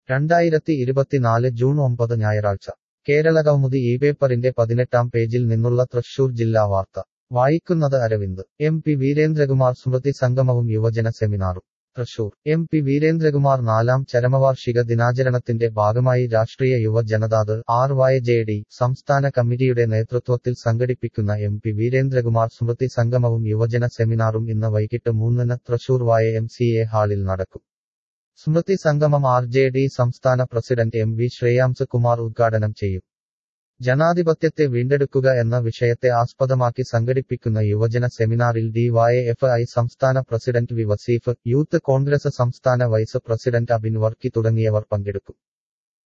രണ്ടായിരത്തി ഇരുപത്തിനാല് ജൂൺ ഒമ്പത് ഞായറാഴ്ച കേരളകൗമുദി ഈ പേപ്പറിന്റെ പതിനെട്ടാം പേജിൽ നിന്നുള്ള തൃശൂർ ജില്ലാ വാർത്ത വായിക്കുന്നത് അരവിന്ദ് എം പി വീരേന്ദ്രകുമാർ സ്മൃതി സംഗമവും യുവജന സെമിനാറും തൃശൂർ എം പി വീരേന്ദ്രകുമാർ നാലാം ചരമവാർഷിക ദിനാചരണത്തിന്റെ ഭാഗമായി Rashtriya Yuva Janata Dal R Y J D സംസ്ഥാന കമ്മിറ്റിയുടെ നേതൃത്വത്തിൽ സംഘടിപ്പിക്കുന്ന എം പി വീരേന്ദ്രകുമാർ സ്മൃതി സംഗമവും യുവജന സെമിനാറും ഇന്ന് വൈകിട്ട് മൂന്നിന് തൃശൂർ വായ എം സി എ ഹാളിൽ നടക്കും സ്മൃതി സംഗമം ആർ ജെ ഡി സംസ്ഥാന president M V Shreyams Kumar ഉദ്ഘാടനം ചെയ്യും ജനാധിപത്യത്തെ വീണ്ടെടുക്കുക എന്ന വിഷയത്തെ ആസ്പദമാക്കി സംഘടിപ്പിക്കുന്ന യുവജന സെമിനാറിൽ ഡി വൈ എഫ് ഐ സംസ്ഥാന president V Vaseef youth Congress സംസ്ഥാന വൈസ് പ്രസിഡന്റ് അബിൻ വർക്കി തുടങ്ങിയവർ പങ്കെടുക്കും